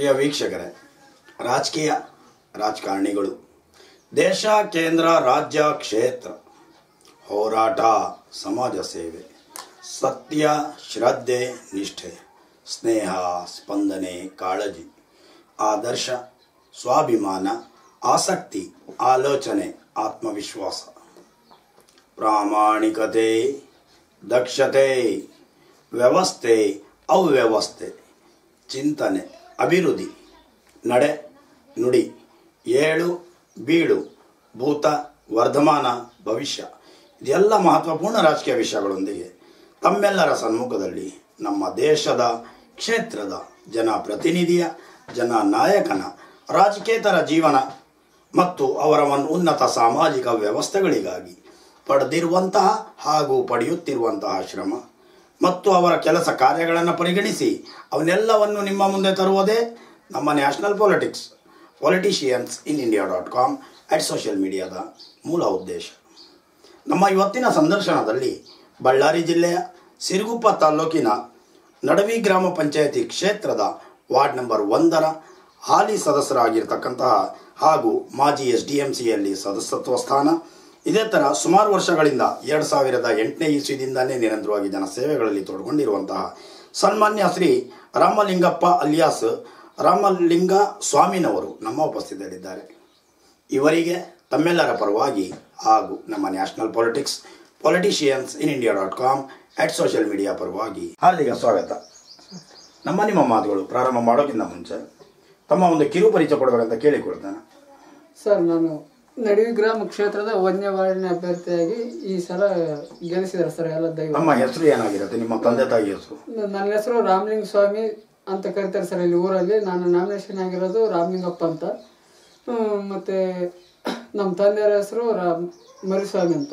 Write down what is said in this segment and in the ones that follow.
ಪ್ರಿಯ ವೀಕ್ಷಕರೇ ರಾಜಕೀಯ ರಾಜಕಾರಣಿಗಳು ದೇಶ ಕೇಂದ್ರ ರಾಜ್ಯ ಕ್ಷೇತ್ರ ಹೋರಾಟ ಸಮಾಜ ಸೇವೆ ಸತ್ಯ ಶ್ರದ್ಧೆ ನಿಷ್ಠೆ ಸ್ನೇಹ ಸ್ಪಂದನೆ ಕಾಳಜಿ ಆದರ್ಶ ಸ್ವಾಭಿಮಾನ ಆಸಕ್ತಿ ಆಲೋಚನೆ ಆತ್ಮವಿಶ್ವಾಸ ಪ್ರಾಮಾಣಿಕತೆ ದಕ್ಷತೆ ವ್ಯವಸ್ಥೆ ಅವ್ಯವಸ್ಥೆ ಚಿಂತನೆ ಅಭಿವೃದ್ಧಿ ನಡೆ ನುಡಿ ಏಳು ಬೀಳು ಭೂತ ವರ್ಧಮಾನ ಭವಿಷ್ಯ ಇದೆಲ್ಲ ಮಹತ್ವಪೂರ್ಣ ರಾಜಕೀಯ ವಿಷಯಗಳೊಂದಿಗೆ ತಮ್ಮೆಲ್ಲರ ಸನ್ಮುಖದಲ್ಲಿ ನಮ್ಮ ದೇಶದ ಕ್ಷೇತ್ರದ ಜನಪ್ರತಿನಿಧಿಯ ಜನನಾಯಕನ ರಾಜಕೇತರ ಜೀವನ ಮತ್ತು ಅವರ ಒಂದು ಉನ್ನತ ಸಾಮಾಜಿಕ ವ್ಯವಸ್ಥೆಗಳಿಗಾಗಿ ಪಡೆದಿರುವಂತಹ ಹಾಗೂ ಪಡೆಯುತ್ತಿರುವಂತಹ ಶ್ರಮ ಮತ್ತು ಅವರ ಕೆಲಸ ಕಾರ್ಯಗಳನ್ನು ಪರಿಗಣಿಸಿ ಅವನ್ನೆಲ್ಲವನ್ನು ನಿಮ್ಮ ಮುಂದೆ ತರುವುದೇ ನಮ್ಮ national politics politicians in India dot com at social ಮೀಡಿಯಾದ ಮೂಲ ಉದ್ದೇಶ ನಮ್ಮ ಇವತ್ತಿನ ಸಂದರ್ಶನದಲ್ಲಿ ಬಳ್ಳಾರಿ ಜಿಲ್ಲೆಯ ಸಿರುಗುಪ್ಪ ತಾಲ್ಲೂಕಿನ ನಡವಿ ಗ್ರಾಮ ಪಂಚಾಯತಿ ಕ್ಷೇತ್ರದ ವಾರ್ಡ್ ನಂಬರ್ ಒಂದರ ಹಾಲಿ ಸದಸ್ಯರಾಗಿರ್ತಕ್ಕಂತಹ ಹಾಗೂ ಮಾಜಿ ಎಸ್ ಡಿ ಎಂ ಸಿಯಲ್ಲಿ ಸದಸ್ಯತ್ವ ಸ್ಥಾನ ಇದೇ ಥರ ಸುಮಾರು ವರ್ಷಗಳಿಂದ ಎರಡು ಸಾವಿರದ ಎಂಟನೇ ಇಸ್ವಿದಿಂದಲೇ ನಿರಂತರವಾಗಿ ಜನಸೇವೆಗಳಲ್ಲಿ ತೊಡಗೊಂಡಿರುವಂತಹ ಸನ್ಮಾನ್ಯ ಶ್ರೀ ರಾಮಲಿಂಗಪ್ಪ ಅಲಿಯಾಸ್ ರಾಮಲಿಂಗ ಸ್ವಾಮಿನವರು ನಮ್ಮ ಉಪಸ್ಥಿತಿಯಲ್ಲಿದ್ದಾರೆ ಇವರಿಗೆ ತಮ್ಮೆಲ್ಲರ ಪರವಾಗಿ ಹಾಗೂ ನಮ್ಮ national politics politicians in India dot com at social media ಪರವಾಗಿ ಹಾರ್ದಿಕ ಸ್ವಾಗತ ನಮ್ಮ ನಿಮ್ಮ ಮಾತುಗಳು ಪ್ರಾರಂಭ ಮಾಡೋಕ್ಕಿಂತ ಮುಂಚೆ ತಮ್ಮ ಒಂದು ಕಿರು ಪರಿಚಯ ಕೊಡಬೇಕಂತ ಕೇಳಿಕೊಳ್ತೇನೆ ಸರ್ ನಾನು ನಡುವಿ ಗ್ರಾಮ ಕ್ಷೇತ್ರದ ಒಂದನೇ ವಾರ್ಡಿನ ಅಭ್ಯರ್ಥಿಯಾಗಿ ಈ ಸಲ ಗೆಲ್ಲಿಸಿದ್ದಾರೆ ಸರ್ ಎಲ್ಲ ದೈವ ನಮ್ಮ ಹೆಸರು ಏನಾಗಿರುತ್ತೆ ನಿಮ್ಮ ತಂದೆ ತಾಯಿ ಹೆಸರು ನನ್ನ ಹೆಸರು ರಾಮಲಿಂಗ ಸ್ವಾಮಿ ಅಂತ ಕರಿತಾರೆ ಸರ್ ಇಲ್ಲಿ ಊರಲ್ಲಿ ನಾನು ನಾಮಿನೇಷನ್ ಆಗಿರೋದು ರಾಮಲಿಂಗಪ್ಪ ಅಂತ ಹ್ಮ್, ಮತ್ತೆ ನಮ್ಮ ತಂದೆಯವರ ಹೆಸರು ರಾಮ್ ಮರಿಸ್ವಾಮಿ ಅಂತ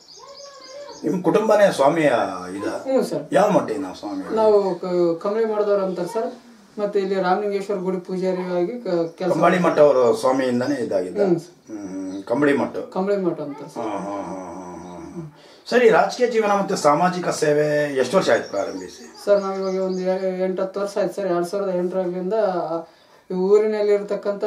ನಿಮ್ಮ ಕುಟುಂಬನೇ ಸ್ವಾಮಿಯ ಇದ ಹ್ಞೂ ಸರ್ ಯಾವ ಮಟ್ಟಿನ ಸ್ವಾಮಿ ನಾವು ಕ- ಕಂಬಳಿ ಮಾಡಿದವ್ರು ಅಂತಾರೆ ಸರ್ ಮತ್ತೆ ಇಲ್ಲಿ ರಾಮಲಿಂಗೇಶ್ವರ ಗುಡಿ ಪೂಜಾರಿಯಾಗಿ ಕೆಲಸ ಕಂಬಳಿ ಮಠ ಅವರು ಸ್ವಾಮಿಯಿಂದನೇ ಇದಾಗಿದ್ದ ಹ್ಮ್ ಕಂಬಳಿ ಮಠ ಕಂಬಳಿ ಮಠ ಅಂತ ಸರ್ ಹಾ, ಹಾ, ಹಾ, ಹಾ, ಹಾ. ಸರಿ ರಾಜಕೀಯ ಜೀವನ ಮತ್ತೆ ಸಾಮಾಜಿಕ ಸೇವೆ ಎಷ್ಟು ವರ್ಷ ಆಯ್ತು ಪ್ರಾರಂಭಿಸಿ ಸರ್ ನಾವು ಇವಾಗ ಒಂದು ಎ- ಎಂಟತ್ತು ವರ್ಷ ಆಯ್ತು ಸರ್ ಎರಡ್ ಸಾವಿರದ ಎಂಟರಾಗ್ಲಿಂದ ಈ ಊರಿನಲ್ಲಿ ಇರ್ತಕ್ಕಂಥ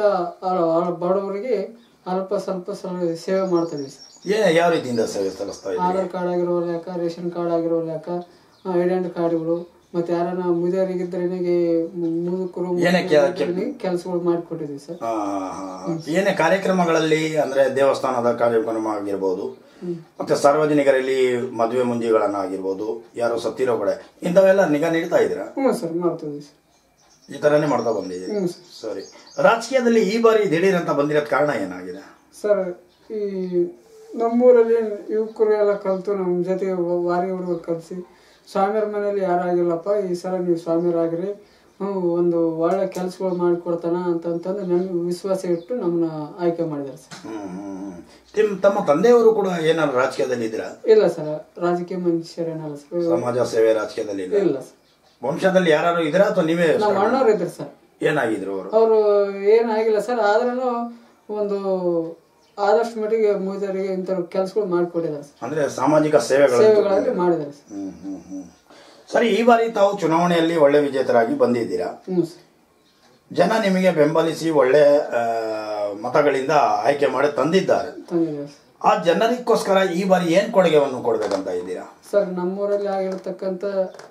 ಬಡವರಿಗೆ ಅಲ್ಪ ಸ್ವಲ್ಪ ಸ್ವಲ್ಪ ಸೇವೆ ಮಾಡ್ತಾ ಇದೀವಿ ಸರ್ ಏ ಯಾವ ರೀತಿಯಿಂದ ಸೇವೆ ಸಲ್ಲಿಸ್ತಾ ಇದ್ದೀರಿ ಆಧಾರ್ ಕಾರ್ಡ್ ಆಗಿರೋ ಲೆಕ್ಕ ರೇಷನ್ ಕಾರ್ಡ್ ಆಗಿರೋ ಲೆಕ್ಕ ಐಡೆಂಟಿ ಕಾರ್ಡ್ಗಳು ಮತ್ತೆ ಯಾರನ್ನ ಮುದಿಯರಿಗಿದ್ರೆ ಮುದುಕರು ಏನಕ್ಕೆ ಕೆಲಸಗಳು ಮಾಡಿಕೊಟ್ಟಿದ್ದೀವಿ ಸರ್ ಆ, ಹಾ, ಹಾ. ಏನೇ ಕಾರ್ಯಕ್ರಮಗಳಲ್ಲಿ ಅಂದ್ರೆ ದೇವಸ್ಥಾನದ ಕಾರ್ಯಕ್ರಮ ಆಗಿರ್ಬೋದು ಮತ್ತೆ ಸಾರ್ವಜನಿಕರಲ್ಲಿ ಮದುವೆ ಮುಂಜಿಗಳನ್ನಾಗಿರ್ಬೋದು ಯಾರೋ ಸತ್ತಿರೋ ಕಡೆ ಇಂಥವೆಲ್ಲ ನಿಗಾ ನೀಡ್ತಾ ಇದ್ದೀರಾ ಹ್ಞೂ ಸರ್ ಮಾಡ್ತಿದ್ದೀವಿ ಸರ್ ಈ ತರನೇ ಮಾಡ್ತಾ ಬಂದಿದ್ದೀರಿ ಹ್ಞೂ ಸರ್ ಸರಿ ರಾಜಕೀಯದಲ್ಲಿ ಈ ಬಾರಿ ದಿಢೀರ್ ಅಂತ ಬಂದಿರೋದ್ ಕಾರಣ ಏನಾಗಿದೆ ಸರ್ ಈ ನಮ್ಮೂರಲ್ಲಿ ಯುವಕರು ಎಲ್ಲ ಕಲಿತು ನಮ್ಮ ಜೊತೆ ವ- ವಾರಿ ಹುಡುಗರು ಕಲಿಸಿ ಸ್ವಾಮಿಯರ ಮನೇಲಿ ಯಾರಾಗಿಲ್ಲಪ್ಪ ಈ ಸಲ ನೀವು ಸ್ವಾಮಿಯರಾಗ್ರಿ ಹ್ಞೂ ಒಂದು ಒಳ್ಳೆ ಕೆಲಸಗಳು ಮಾಡಿಕೊಡ್ತಾನ ಅಂತಂತಂದು ನಮಗೆ ವಿಶ್ವಾಸ ಇಟ್ಟು ನಮ್ಮನ್ನ ಆಯ್ಕೆ ಮಾಡಿದ್ದಾರೆ ಸರ್ ಹ್ಮ್ ಹ್ಮ್, ಹ್ಮ್. ತಿಮ್- ತಮ್ಮ ತಂದೆಯವರು ಕೂಡ ಏನಾದ್ರು ರಾಜಕೀಯದಲ್ಲಿ ಇದ್ದೀರಾ ಇಲ್ಲ ಸರ್ ರಾಜಕೀಯ ಮನುಷ್ಯರೇನಲ್ಲ ಸರ್ ಸಮಾಜ ಸೇವೆ ರಾಜಕೀಯದಲ್ಲಿ ಇಲ್ಲ ಇಲ್ಲ ಸರ್ ವಂಶದಲ್ಲಿ ಯಾರು ಇದ್ದೀರಾ ಅಥವಾ ನೀವೇ ನಮ್ಮ ಅಣ್ಣವ್ರು ಇದ್ರು ಸರ್ ಏನಾಗಿದ್ರು ಅವರು ಅವರು ಏನಾಗಿಲ್ಲ ಸರ್ ಆದ್ರೂ ಒಂದು ಆದಷ್ಟು ಮಟ್ಟಿಗೆ ಮೂಜರಿಗೆ ಇಂಥ ಕೆಲಸಗಳು ಮಾಡಿಕೊಟ್ಟಿದ್ದಾರೆ ಸರ್ ಅಂದ್ರೆ ಸಾಮಾಜಿಕ ಸೇವೆಗಳು ಸೇವೆಗಳಲ್ಲಿ ಮಾಡಿದ್ದಾರೆ ಸರ್ ಹ್ಮ್ ಹ್ಮ್ ಹ್ಮ್ ಸರಿ ಈ ಬಾರಿ ತಾವು ಚುನಾವಣೆಯಲ್ಲಿ ಒಳ್ಳೆ ವಿಜೇತರಾಗಿ ಬಂದಿದ್ದೀರಾ ಹ್ಞೂ ಸರ್ ಜನ ನಿಮಗೆ ಬೆಂಬಲಿಸಿ ಒಳ್ಳೆ ಆ, ಮತಗಳಿಂದ ಆಯ್ಕೆ ಮಾಡಿ ತಂದಿದ್ದಾರೆ ತಂದಿದ್ದಾರೆ ಸರ್ ಆ ಜನರಿಗೋಸ್ಕರ ಈ ಬಾರಿ ಏನ್ ಕೊಡುಗೆವನ್ನು ಕೊಡ್ಬೇಕಂತ ಇದ್ದೀರಾ ಸರ್ ನಮ್ಮೂರಲ್ಲಿ ಆಗಿರ್ತಕ್ಕಂಥ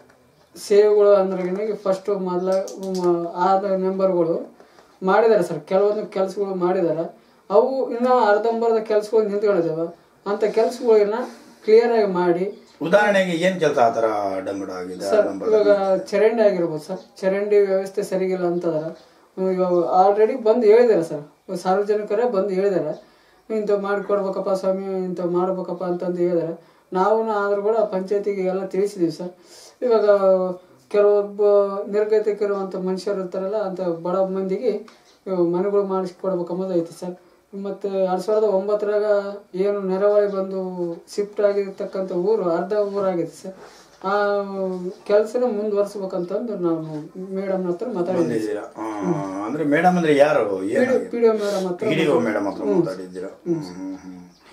ಸೇವೆಗಳು ಅಂದ್ರೆ ಫಸ್ಟ್ ಮೊದಲ ಆದ ಮೆಂಬರ್ಗಳು ಮಾಡಿದ್ದಾರೆ ಸರ್ ಕೆಲವೊಂದು ಕೆಲಸಗಳು ಮಾಡಿದ್ದಾರೆ ಅವು ಇನ್ನೂ ಅರ್ಧಂಬರ್ಧ ಕೆಲಸಗಳು ನಿಂತ್ಕೊಂಡಿದ್ದಾವೆ ಅಂಥ ಕೆಲಸಗಳನ್ನ ಕ್ಲಿಯರ್ ಆಗಿ ಮಾಡಿ ಉದಾಹರಣೆಗೆ ಏನ್ ಕೆಲಸ ಆತರ ಡಂಬಡ ಆಗಿದೆ ಸರ್ ಡಂಬಡ ಇವಾಗ ಚರಂಡಿ ಆಗಿರ್ಬೋದು ಸರ್ ಚರಂಡಿ ವ್ಯವಸ್ಥೆ ಸರಿಗಿಲ್ಲ ಅಂತದಾರ ಇವಾಗ ಆಲ್ರೆಡಿ ಬಂದು ಹೇಳಿದ್ದಾರೆ ಸರ್ ಸಾರ್ವಜನಿಕರೇ ಬಂದು ಹೇಳಿದ್ದಾರೆ ಇಂಥವು ಮಾಡಿಕೊಡ್ಬೇಕಪ್ಪ ಸ್ವಾಮಿ ಇಂಥವು ಮಾಡ್ಬೇಕಪ್ಪ ಅಂತಂದು ಹೇಳಿದ್ದಾರೆ ನಾವು ಆದ್ರೂ ಕೂಡ ಪಂಚಾಯತಿಗೆ ಎಲ್ಲ ತಿಳಿಸಿದ್ದೀವಿ ಸರ್ ಇವಾಗ ಕೆಲವೊಬ್ಬ ನಿರ್ಗತಿಕರುವಂಥ ಮನುಷ್ಯರು ಇರ್ತಾರಲ್ಲ ಅಂತ ಬಡ ಮಂದಿಗೆ ಇವು ಮನೆಗಳು ಮಾಡಿಸ್ಕೊಡ್ಬೇಕಂಬುದು ಐತಿ ಸರ್ ಮತ್ತು ಎರಡು ಸಾವಿರದ ಒಂಬತ್ತರಾಗ ಏನು ನೆರವಳಿ ಬಂದು ಶಿಫ್ಟ್ ಆಗಿರ್ತಕ್ಕಂಥ ಊರು ಅರ್ಧ ಊರಾಗಿದೆ ಸರ್ ಆ ಕೆಲಸನ ಮುಂದುವರ್ಸ್ಬೇಕಂತಂದು ನಾನು ಮೇಡಮ್ ಹತ್ರ ಮಾತಾಡಿದ್ದೆ ಬಂದಿದ್ದೀರಾ ಆ, ಅಂದ್ರೆ ಮೇಡಮ್ ಅಂದ್ರೆ ಯಾರು ಏನು ಪಿ ಡಿ ಮೇಡಮ್ ಹತ್ರ ಪಿಡಿಒ ಮೇಡಮ್ ಹತ್ರ ಮಾತಾಡಿದ್ದೀರಾ ಹ್ಮ್, ಹ್ಮ್, ಹ್ಮ್.